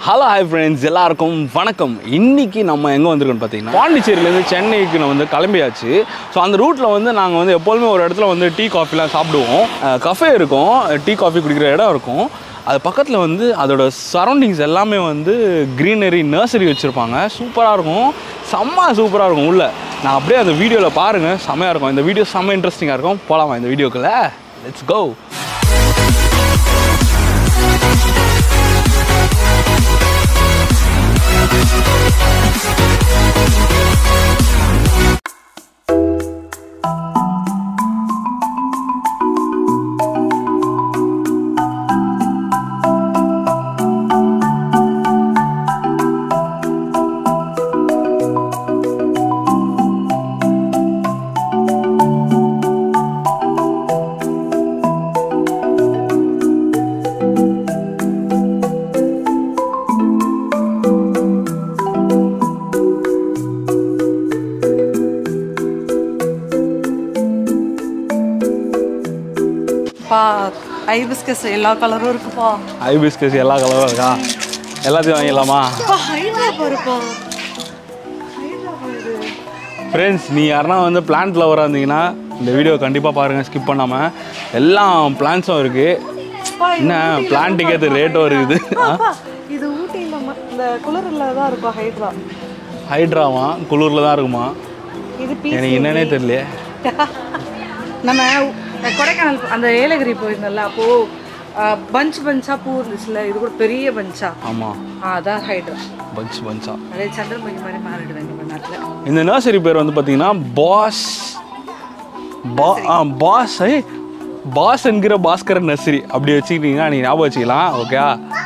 hello hi friends எல்லாருக்கும் வணக்கம் இன்னைக்கு நம்ம எங்கே வந்திருக்கோம்னு பார்த்தீங்கன்னா பாண்டிச்சேரியிலேருந்து சென்னைக்கு நான் வந்து கிளம்பியாச்சு ஸோ அந்த ரூட்டில் வந்து நாங்கள் வந்து எப்போதுமே ஒரு இடத்துல வந்து டீ காஃபிலாம் சாப்பிடுவோம் கஃபே இருக்கும் டீ காஃபி குடிக்கிற இடம் இருக்கும் அது பக்கத்தில் வந்து அதோட சரௌண்டிங்ஸ் எல்லாமே வந்து க்ரீனரி நர்சரி வச்சுருப்பாங்க சூப்பராக இருக்கும் செம்ம சூப்பராக இருக்கும் உள்ள நான் அப்படியே அந்த வீடியோவில் பாருங்கள் செம்மையாக இருக்கும் இந்த வீடியோ செம்ம இன்ட்ரெஸ்டிங்காக இருக்கும் போகலாமா இந்த வீடியோக்குள்ள லெட்ஸ் கோ பா ஐபிஸ்கஸ் எல்லா கலரும் இருக்குப்பா ஐபிஸ்கஸ் எல்லா கலரும் இருக்கா எல்லாத்தையும் வாங்கிடலாமா பா ஹைட்ரா பாருப்பா ஹைட்ரா பாரு ஃப்ரெண்ட்ஸ் நீ யாருன்னா வந்து பிளான்ட் லவராக இருந்தீங்கன்னா இந்த வீடியோ கண்டிப்பாக பாருங்கள் ஸ்கிப் பண்ணாமல் எல்லா பிளான்ஸும் இருக்குது பா, இது என்ன ஊட்டியில பிளான்ட்டுக்கு ஏற்ற தான் ரேட்டும் இருக்குது பா, பா, இது ஊட்டியில் ம- இந்த குளிரில் தான் இருக்கும் ஹைட்ரா ஹைட்ராவா குளூரில் தான் இருக்குமா இது பீஸ் எனக்கு என்னன்னே தெரியலையே நம்ம கொடைக்கானல் அந்த ஏலகிரி போயிருந்தோம்ல அப்போ பஞ்ச் பஞ்சா பூ இருந்துச்சுல இது கூட பெரிய பஞ்சா ஆமாம் அதான் ஹைட்ரா பஞ்ச் பஞ்சா அதே சந்திரமுகி மாதிரி மாறிடுவேன் நம்ம நாட்டில் இந்த நர்சரி பேர் வந்து பார்த்தீங்கன்னா பாஸ் பா ஆ பாஸ் ஐ பாஸ் என்கிற பாஸ்கரன் நர்சரி அப்படி வச்சுக்கிட்டீங்கன்னா நீங்கள் ஞாபகம் வச்சுக்கலாம் ஓகே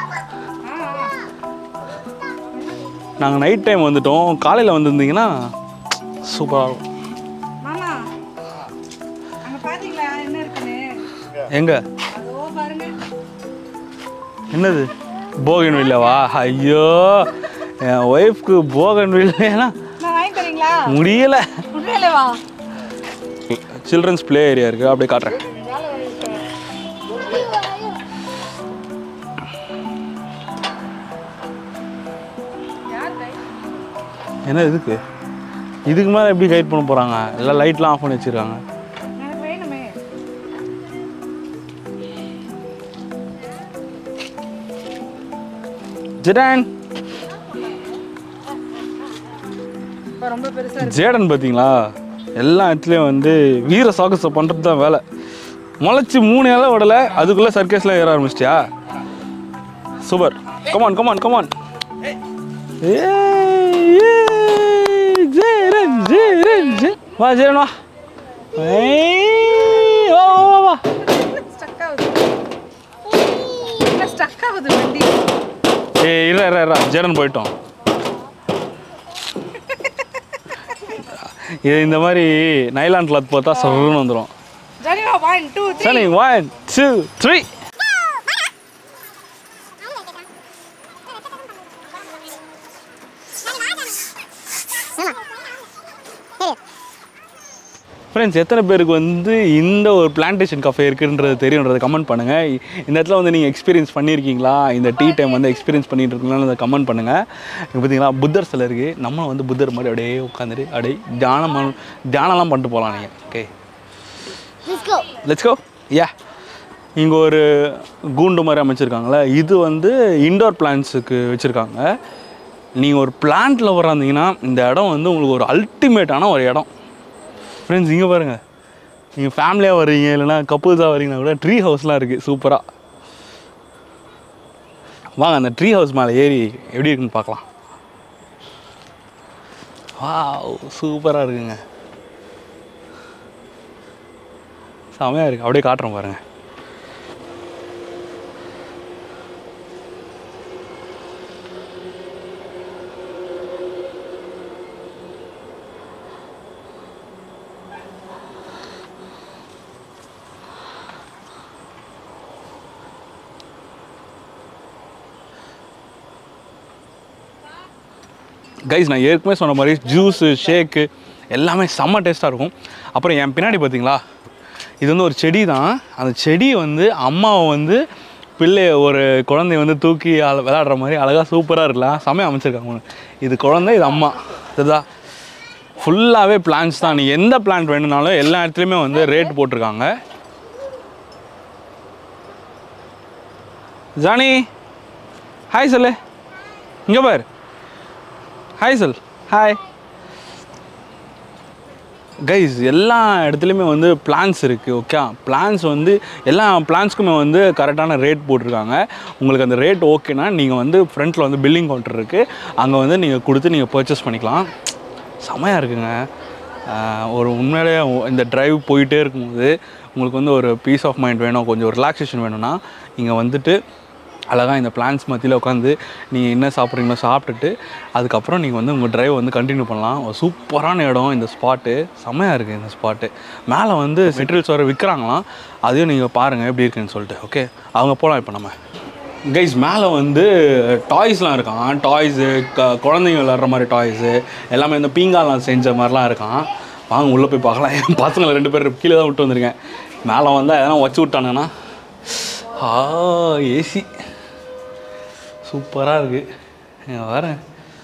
நாங்கள் நைட் டைம் வந்துட்டோம் காலையில் வந்திருந்தீங்கன்னா சூப்பராக இருக்கும் மாமா அங்க பாத்தீங்களா என்ன இருக்குன்னு எங்கே அதோ பாருங்க என்னது போகன் வில்லவா ஐயோ என் ஒய்ஃப்க்கு போகன் வில்லைன்னா நான் வாங்கி தரீங்களா முடியல உண்மையிலே வா சில்ட்ரன்ஸ் ப்ளே ஏரியா இருக்குது அப்படியே காட்டுறேன் என்ன இதுக்கு இதுக்கு மேலே எப்படி கைட் பண்ண போகிறாங்க எல்லாம் லைட்லாம் ஆஃப் பண்ணி வச்சுருக்காங்க எனக்கு வேணுமே ஜெடான் இப்போ ரொம்ப பெருசா இருக்கு ஜேடன் பார்த்தீங்களா எல்லா இடத்துலையும் வந்து வீர சாகசை பண்ணுறது தான் வேலை முளைச்சி மூணு இலை விடலை அதுக்குள்ளே சர்க்கஸ்லாம் ஏற ஆரம்பிச்சிட்டியா சூப்பர் கமான் கமான் கமான் ஜேரன் ஜேரன் ஜே வா ஜேரன் வா ஏய், வா வா வா வா ஸ்டக் ஆகுது என்ன ஸ்டக் ஆகுது வண்டி ஏய் இரு இரு இரு ஜேரன் போயிட்டோம் இது இந்த மாதிரி நைலான் கிளாத் பார்த்தா சருன்னு வந்துடும் ஜனிவா ஒன் டூ த்ரீ சரி ஒன் டூ த்ரீ ஃப்ரெண்ட்ஸ் எத்தனை பேருக்கு வந்து இந்த ஒரு பிளான்டேஷன் கஃபே இருக்குன்றது தெரியுன்றதை கமெண்ட் பண்ணுங்கள் இந்த இடத்துல வந்து நீங்கள் எக்ஸ்பீரியன்ஸ் பண்ணியிருக்கீங்களா இந்த டீ டைம் வந்து எக்ஸ்பீரியன்ஸ் பண்ணிட்டு இருக்கீங்களான்னு கமெண்ட் பண்ணுங்கள் இங்கே பார்த்தீங்களா புத்தர் சிலை இருக்குது நம்ம வந்து புத்தர் மாதிரி அப்படியே உட்காந்துட்டு அப்படியே தியானம் பண்ண- தியானம்லாம் பண்ணிட்டு போகலாம் நீங்கள் ஓகே லெட்ஸ் கோ யா இங்கே ஒரு கூண்டு மாதிரி அமைச்சிருக்காங்களே இது வந்து இண்டோர் பிளான்ஸுக்கு வச்சுருக்காங்க நீங்கள் ஒரு பிளான்ட் லவர் இருந்தீங்கன்னா இந்த இடம் வந்து உங்களுக்கு ஒரு அல்டிமேட்டான ஒரு இடம் ஃப்ரெண்ட்ஸ் இங்கே பாருங்கள் நீங்கள் ஃபேமிலியாக வர்றீங்க இல்லைன்னா கப்புள்ஸாக வரீங்கன்னா கூட ட்ரீ ஹவுஸ்லாம் இருக்குது சூப்பராக வாங்க அந்த ட்ரீ ஹவுஸ் மேலே ஏறி எப்படி இருக்குன்னு பார்க்கலாம் வாவ் சூப்பராக இருக்குங்க செமையாக இருக்குது அப்படியே காட்டுறேன் பாருங்க கைஸ் நான் ஏற்கனவே சொன்ன மாதிரி ஜூஸு ஷேக்கு எல்லாமே செம்ம டேஸ்ட்டாக இருக்கும் அப்புறம் என் பின்னாடி பார்த்தீங்களா இது வந்து ஒரு செடி தான் அந்த செடி வந்து அம்மாவை வந்து பிள்ளை ஒரு குழந்தைய வந்து தூக்கி அழ- விளையாடுற மாதிரி அழகாக சூப்பராக இருக்கலாம் செமையாக அமைச்சிருக்காங்க ஒன்று இது குழந்தை இது அம்மா இதுதான் ஃபுல்லாகவே பிளான்ஸ் தான் நீ எந்த பிளான்ட் வேணும்னாலும் எல்லா இடத்துலையுமே வந்து ரேட் போட்டிருக்காங்க ஜானி ஹாய் சொல்லு இங்கே பார் ஹாய் சொல் ஹாய் கைஸ் எல்லா இடத்துலையுமே வந்து பிளான்ஸ் இருக்குது ஓகே பிளான்ஸ் வந்து எல்லா பிளான்ஸ்க்குமே வந்து கரெக்டான ரேட் போட்டிருக்காங்க உங்களுக்கு அந்த ரேட் ஓகேனா நீங்கள் வந்து ஃப்ரண்ட்டில் வந்து பில்லிங் கவுண்டர் இருக்குது அங்கே வந்து நீங்கள் கொடுத்து நீங்கள் பர்ச்சேஸ் பண்ணிக்கலாம் செமையாக இருக்குங்க ஆஹ் ஒரு உண்மையிலே இந்த டிரைவ் போயிட்டே இருக்கும்போது உங்களுக்கு வந்து ஒரு பீஸ் ஆஃப் மைண்ட் வேணும் கொஞ்சம் ரிலாக்ஸேஷன் வேணும்னா இங்கே வந்துட்டு அழகாக இந்த பிளான்ஸ் மத்தியில் உட்காந்து நீங்கள் என்ன சாப்பிட்றீங்களோ சாப்பிட்டுட்டு அதுக்கப்புறம் நீங்கள் வந்து உங்கள் டிரைவ் வந்து கண்டினியூ பண்ணலாம் ஒரு சூப்பரான இடம் இந்த ஸ்பாட்டு செமையாக இருக்குது இந்த ஸ்பாட்டு மேலே வந்து மெட்டீரியல்ஸ் வர விற்கிறாங்களாம் அதையும் நீங்கள் பாருங்கள் எப்படி இருக்குன்னு சொல்லிட்டு ஓகே அவங்க போகலாம் இப்போ நம்ம கைஸ் மேலே வந்து டாய்ஸ்லாம் இருக்கான் டாய்ஸு க குழந்தைங்க விளாட்ற மாதிரி டாய்ஸு எல்லாமே இந்த பீங்காலாம் செஞ்ச மாதிரிலாம் இருக்கான் வாங்க உள்ளே போய் பார்க்கலாம் என் பசங்களை ரெண்டு பேர் கீழே தான் விட்டு வந்திருக்கேன் மேலே வந்தால் எதனா வச்சு விட்டானுங்கன்னா ஆ ஏசி சூப்பராக இருக்குது வரேன்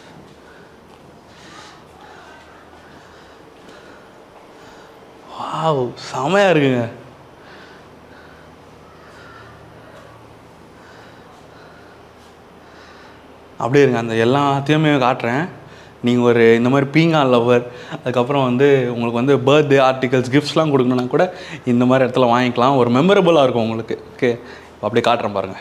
வாவ் செமையாக இருக்குங்க அப்படியே இருங்க அந்த எல்லாத்தையுமே காட்டுறேன் நீங்கள் ஒரு இந்த மாதிரி பீங்கான் லவர் அதுக்கப்புறம் வந்து உங்களுக்கு வந்து பர்த்டே ஆர்டிகல்ஸ் கிஃப்ட்ஸ்லாம் கொடுக்கணுன்னா கூட இந்த மாதிரி இடத்துல வாங்கிக்கலாம் ஒரு மெமரபுளாக இருக்கும் உங்களுக்கு ஓகே அப்படியே காட்டுறேன் பாருங்கள்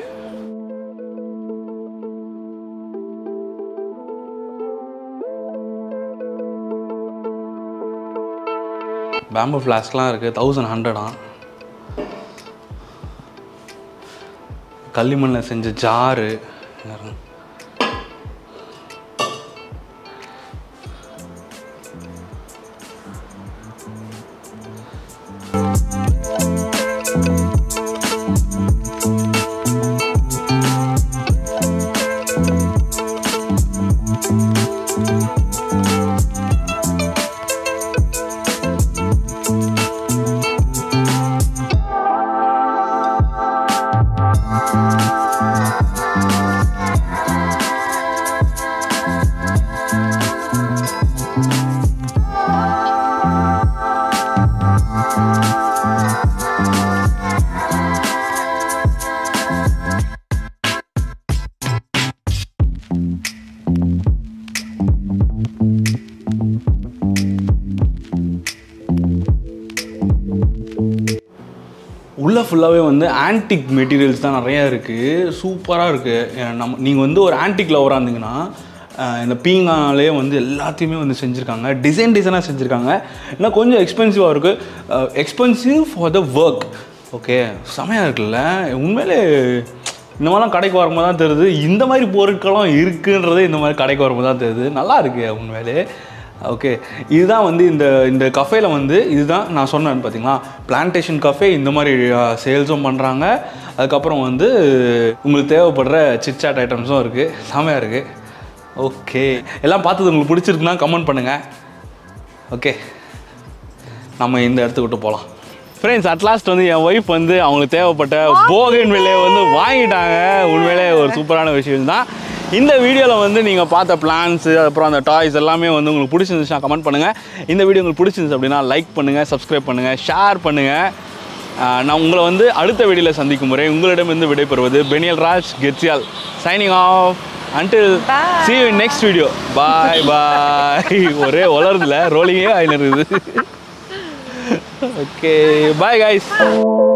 பேம்பு ஃப்ளாஸ்க்லாம் இருக்குது தௌசண்ட் ஹண்ட்ரடா களிமண்ணில் செஞ்ச ஜாரு உள்ளே ஃபுல்லாகவே வந்து ஆன்டிக் மெட்டீரியல்ஸ் தான் நிறையா இருக்குது சூப்பராக இருக்குது நம்ம நீங்கள் வந்து ஒரு ஆன்டிக் லவராக இருந்தீங்கன்னா அஹ், இந்த பீங்காலே வந்து எல்லாத்தையுமே வந்து செஞ்சுருக்காங்க டிசைன் டிசைனாக செஞ்சுருக்காங்க இன்னும் கொஞ்சம் எக்ஸ்பென்சிவாக இருக்குது expensive for the work okay செமையாக இருக்குல்ல உண்மையிலே இந்த மாதிரிலாம் கடைக்கு வரும்போது தான் தெரியுது இந்த மாதிரி பொருட்களும் இருக்குன்றதே இந்த மாதிரி கடைக்கு வரும்போது தான் தெரியுது நல்லா இருக்கு உண்மையிலே ஓகே இதுதான் வந்து இந்த இந்த கஃபேல வந்து இதுதான் நான் சொன்னேன் பார்த்தீங்களா பிளான்டேஷன் கஃபே இந்த மாதிரி சேல்ஸும் பண்ணுறாங்க அதுக்கப்புறம் வந்து உங்களுக்கு தேவைப்படுற சிட்சாட் ஐட்டம்ஸும் இருக்குது செமையாக இருக்குது ஓகே எல்லாம் பார்த்தது உங்களுக்கு பிடிச்சிருக்குன்னா கமெண்ட் பண்ணுங்கள் ஓகே நம்ம இந்த இடத்துக்கு விட்டு போகலாம் ஃப்ரெண்ட்ஸ் அட்லாஸ்ட் வந்து என் ஒய்ஃப் வந்து அவங்களுக்கு தேவைப்பட்ட போகன் விலையை வந்து வாங்கிட்டாங்க உண்மையிலே ஒரு சூப்பரான விஷயம் தான் இந்த வீடியோவில் வந்து நீங்கள் பார்த்த பிளான்ஸு அப்புறம் அந்த டாய்ஸ் எல்லாமே வந்து உங்களுக்கு பிடிச்சிருந்துச்சுன்னா கமெண்ட் பண்ணுங்கள் இந்த வீடியோ உங்களுக்கு பிடிச்சிருந்துச்சு அப்படின்னா லைக் பண்ணுங்கள் சப்ஸ்கிரைப் பண்ணுங்கள் ஷேர் பண்ணுங்கள் ஆஹ் நான் உங்களை வந்து அடுத்த வீடியோவில் சந்திக்கும் முறை உங்களிடமிருந்து விடைபெறுவது பெனியல் ராஜ் கெட்சியால் signing off until see you in next video bye bye ஒரே வளருதுல ரோலிங்கே ஆயின்னு இருக்குது ஓகே பாய் guys